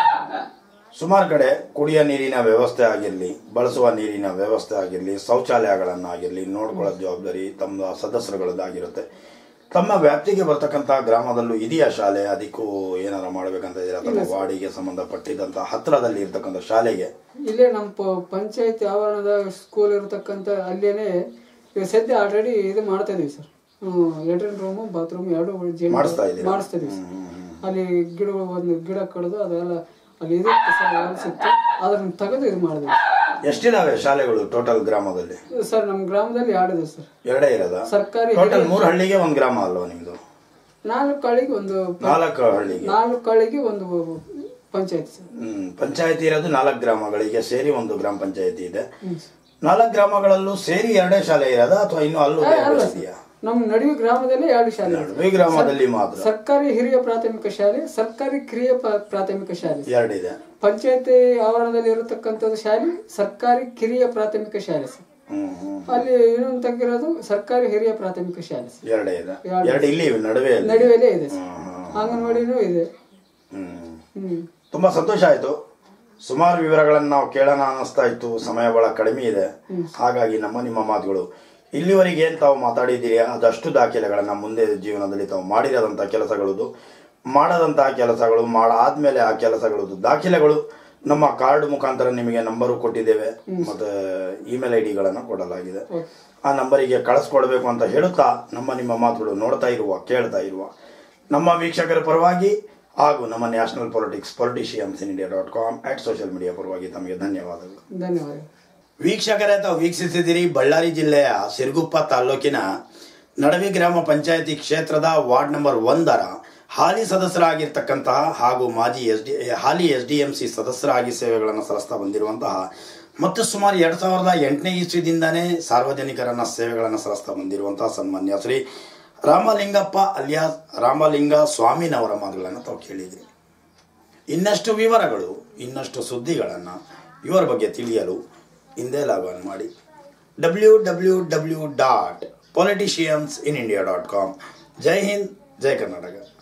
ಸುಮಾರು ಕಡೆ ಕುಡಿಯ ನೀರಿನ ವ್ಯವಸ್ಥೆ ಆಗಿರಲಿ ಬಳಸುವ ನೀರಿನ ವ್ಯವಸ್ಥೆ ಆಗಿರಲಿ ಶೌಚಾಲಯಗಳನ್ನಾಗಿರಲಿ ನೋಡ್ಕೊಳ್ಳೋ ಜವಾಬ್ದಾರಿ ತಮ್ಮ ಸದಸ್ಯರುಗಳದ್ದಾಗಿರುತ್ತೆ ತಮ್ಮ ವ್ಯಾಪ್ತಿಗೆ ಬರ್ತಕ್ಕಂಥ ಗ್ರಾಮದಲ್ಲೂ ಇದೆಯಾ ಶಾಲೆ ಅದಕ್ಕೂ ಏನಾರ ಮಾಡ್ಬೇಕಂತ ಇದೀರಾ ತಮ್ಮ ವಾರ್ಡಿಗೆ ಸಂಬಂಧಪಟ್ಟಿದ್ದಂಥ ಹತ್ರದಲ್ಲಿ ಇರ್ತಕ್ಕಂಥ ಶಾಲೆಗೆ ಇಲ್ಲೇ ನಮ್ಮ ಪ ಪಂಚಾಯತಿ ಆವರಣದ ಸ್ಕೂಲ್ ಇರತಕ್ಕಂಥ ಅಲ್ಲೇನೆ ಇವಾಗ ಸದ್ಯ ಆಲ್ರೆಡಿ ಇದು ಮಾಡ್ತಾ ಇದೀವಿ ಸರ್ ಲೆಟ್ರಿನ್ ರೂಮು ಬಾತ್ರೂಮ್ ಎರಡು ಜೆ- ಮಾಡಿಸ್ತಾ ಇದ್ದೀರಾ? ಮಾಡಿಸ್ತಾ ಇದೀವಿ ಸರ್ ಅಲ್ಲಿ ಗಿಡಗಳು ಒಂದು ಗಿಡ ಕಡ್ದು ಅದೆಲ್ಲ ಅಲ್ಲಿ ಇದು ಸರ್ ಹೊಲ್ಸಿತ್ತು ಅದನ್ನ ತೆಗೆದು ಇದು ಮಾಡಿದ್ವಿ ಎಷ್ಟಿದಾವೆ ಶಾಲೆಗಳು ಟೋಟಲ್ ಗ್ರಾಮದಲ್ಲಿ ಸರ್ ನಮ್ಮ ಗ್ರಾಮದಲ್ಲಿ ಎರಡು ಸರ್ ಎರಡೇ ಇರೋದ ಸರ್ಕಾರಿ ಟೋಟಲ್ ಮೂರು ಹಳ್ಳಿಗೆ ಒಂದು ಗ್ರಾಮ ಅಲ್ವಾ ನಿಮ್ದು ನಾಲ್ಕು ಕಳಿಗೆ ಒಂದು ಪ- ನಾಲ್ಕು ಹಳ್ಳಿಗೆ ನಾಲ್ಕು ಕಳಿಗೆ ಒಂದು ಪಂಚಾಯತ್ ಸರ್ ಹ್ಮ್ ಪಂಚಾಯತಿ ಇರೋದು ನಾಲ್ಕು ಗ್ರಾಮಗಳಿಗೆ ಸೇರಿ ಒಂದು ಗ್ರಾಮ ಪಂಚಾಯತಿ ಇದೆ ನಾಲ್ಕು ಗ್ರಾಮಗಳಲ್ಲೂ ಸೇರಿ ಎರಡೇ ಶಾಲೆ ಇರೋದಾ ಅಥವಾ ಇನ್ನು ಅಲ್ಲೂ ಬೇರೆ ಬೇರೆ ಇದೆಯಾ ನಮ್ಮ ನಡುವೆ ಗ್ರಾಮದಲ್ಲಿ ಎರಡು ಶಾಲೆ ಇದೆ. ನಡುವೆ ಗ್ರಾಮದಲ್ಲಿ ಮಾತ್ರ ಸರ್ಕಾರಿ ಹಿರಿಯ ಪ್ರಾಥಮಿಕ ಶಾಲೆ ಸರ್ಕಾರಿ ಕಿರಿಯ ಪ- ಪ್ರಾಥಮಿಕ ಶಾಲೆ ಎರಡಿದೆ ಪಂಚಾಯತಿ ಆವರಣದಲ್ಲಿ ಇರತಕ್ಕಂಥದ್ದು ಶಾಲೆ ಸರ್ಕಾರಿ ಕಿರಿಯ ಪ್ರಾಥಮಿಕ ಶಾಲೆ ಸರ್ ಹ್ಮ್ ಹ್ಮ್ ಅಲ್ಲಿ ಇನ್ನೊಂದು ತೆಗಿರೋದು ಸರ್ಕಾರಿ ಹಿರಿಯ ಪ್ರಾಥಮಿಕ ಶಾಲೆ ಸರ್ ಎರಡೇ ಇದೆ ಎರಡು ಇಲ್ಲಿ ಇವೆ, ನಡುವೆ ಇಲ್ಲಿ. ನಡುವೆಲೇ ಇದೆ ಸರ್ ಹ್ಮ್, ಹ್ಮ್, ಅಂಗನವಾಡಿನೂ ಇದೆ ಹ್ಮ್ ಹ್ಮ್ ತುಂಬಾ ಸಂತೋಷ ಆಯ್ತು ಸುಮಾರು ವಿವರಗಳನ್ನು ನಾವು ಕೇಳೋಣ ಅನ್ನಿಸ್ತಾ ಇತ್ತು ಸಮಯ ಬಹಳ ಕಡಿಮೆ ಇದೆ ಹಾಗಾಗಿ ನಮ್ಮ ನಿಮ್ಮ ಮಾತುಗಳು ಇಲ್ಲಿವರೆಗೆ ಏನ್ ತಾವು ಮಾತಾಡಿದ್ದೀರಿ ಅದಷ್ಟು ದಾಖಲೆಗಳನ್ನ ಮುಂದೆ ಜೀವನದಲ್ಲಿ ತಾವು ಮಾಡಿರೋದಂತ ಕೆಲಸಗಳದು ಮಾಡದಂತಹ ಕೆಲಸಗಳು ಮಾಡಾದ್ಮೇಲೆ ಆ ಕೆಲಸಗಳದ್ದು ದಾಖಲೆಗಳು ನಮ್ಮ ಕಾರ್ಡ್ ಮುಖಾಂತರ ನಿಮಗೆ ನಂಬರು ಕೊಟ್ಟಿದ್ದೇವೆ ಮತ್ತೆ ಇಮೇಲ್ ಐ ಡಿಗಳನ್ನು ಕೊಡಲಾಗಿದೆ ಆ ನಂಬರಿಗೆ ಕಳಿಸ್ಕೊಡ್ಬೇಕು ಅಂತ ಹೇಳುತ್ತಾ ನಮ್ಮ ನಿಮ್ಮ ಮಾತುಗಳು ನೋಡ್ತಾ ಇರುವ ಕೇಳ್ತಾ ಇರುವ ನಮ್ಮ ವೀಕ್ಷಕರ ಪರವಾಗಿ ಹಾಗೂ ನಮ್ಮ national politics politicians in India dot com at social media ಪರವಾಗಿ ತಮಗೆ ಧನ್ಯವಾದಗಳು ಧನ್ಯವಾದಗಳು ವೀಕ್ಷಕರೇ ತಾವು ವೀಕ್ಷಿಸಿದಿರಿ ಬಳ್ಳಾರಿ ಜಿಲ್ಲೆಯ ಸಿರುಗುಪ್ಪ ತಾಲೂಕಿನ ನಡವಿ ಗ್ರಾಮ ಪಂಚಾಯತಿ ಕ್ಷೇತ್ರದ ವಾರ್ಡ್ ನಂಬರ್ ಒಂದರ ಹಾಲಿ ಸದಸ್ಯರಾಗಿರ್ತಕ್ಕಂತಹ ಹಾಗೂ ಮಾಜಿ ಎಸ್ ಡಿ ಹಾಲಿ ಎಸ್ ಡಿ ಎಂ ಸಿ ಸದಸ್ಯರಾಗಿ ಸೇವೆಗಳನ್ನು ಸಲ್ಲಿಸ್ತಾ ಬಂದಿರುವಂತಹ ಮತ್ತು ಸುಮಾರು ಎರಡ್ ಸಾವಿರದ ಎಂಟನೇ ಇಸ್ವಿದಿಂದಾನೇ ಸಾರ್ವಜನಿಕರನ್ನ ಸೇವೆಗಳನ್ನು ಸಲ್ಲಿಸ್ತಾ ಬಂದಿರುವಂತಹ ಸನ್ಮಾನ್ಯ ಶ್ರೀ ರಾಮಲಿಂಗಪ್ಪ ಅಲಿಯಾಸ್ ರಾಮಲಿಂಗ ಸ್ವಾಮಿನವರ ಮಾತುಗಳನ್ನು ತಾವು ಕೇಳಿದ್ರಿ ಇನ್ನಷ್ಟು ವಿವರಗಳು ಇನ್ನಷ್ಟು ಸುದ್ದಿಗಳನ್ನು ಇವರ ಬಗ್ಗೆ ತಿಳಿಯಲು ಹಿಂದೆ ಲಾಗನ್ ಮಾಡಿ W W W dot politicians in India dot com ಜೈ ಹಿಂದ್ ಜೈ ಕರ್ನಾಟಕ